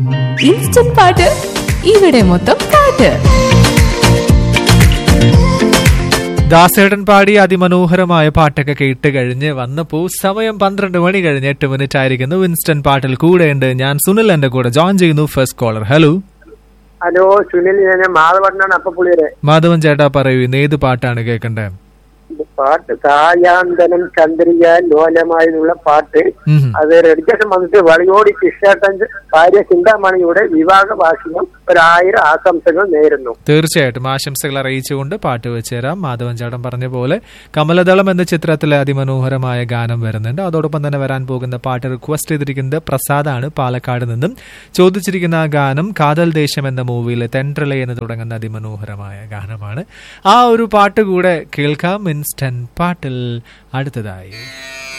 Instant പാട്ട് ഇവിടെ മൊത്തം പാട്ട് ദാസേടൻ പാടി അതിമനോഹരമായ പാട്ടൊക്കെ കേട്ട് കഴിഞ്ഞ് വന്നപ്പോ സമയം പന്ത്രണ്ട് മണി കഴിഞ്ഞ് എട്ട് മിനിറ്റ് ആയിരിക്കുന്നു വിൻസ്റ്റൺ പാട്ടിൽ കൂടെയുണ്ട് ഞാൻ സുനിൽ എന്റെ കൂടെ ജോയിൻ ചെയ്യുന്നു first caller hello hello Sunil ഞാൻ മാധവണ്ണാണ് അപ്പപ്പുള്ളിയുടെ മാധവൻ ചേട്ടാ പറയൂ ഇന്ന് ഏത് പാട്ടാണ് കേൾക്കണ്ടേ പാട്ട് സായാന്തനം ചന്ദ്രിക ലോലമായുള്ള പാട്ട് ഉം. അത് റെഡിക്കേഷൻ വന്നിട്ട് വളിയോടി കൃഷ്ണേട്ടൻ ഭാര്യ ചിന്താമണിയുടെ വിവാഹ വാർഷികം ഒരായിരം ആശംസകൾ നേരുന്നു തീർച്ചയായിട്ടും ആശംസകൾ അറിയിച്ചുകൊണ്ട് പാട്ട് വെച്ചുതരാം മാധവൻ ചേട്ടൻ പറഞ്ഞ പോലെ കമലദളം എന്ന ചിത്രത്തിലെ അതിമനോഹരമായ ഗാനം വരുന്നുണ്ട് അതോടൊപ്പം തന്നെ വരാൻ പോകുന്ന പാട്ട് റിക്വസ്റ്റ് ചെയ്തിരിക്കുന്നത് പ്രസാദാണ് പാലക്കാട് നിന്നും ചോദിച്ചിരിക്കുന്ന ആ ഗാനം കാതൽ ദേശം എന്ന മൂവിയിലെ തെൻട്രല എന്ന് തുടങ്ങുന്ന അതിമനോഹരമായ ഗാനമാണ് ആ ഒരു പാട്ട് കൂടെ കേൾക്കാം ഇൻസ്റ്റന്റ് പാട്ടിൽ അടുത്തതായി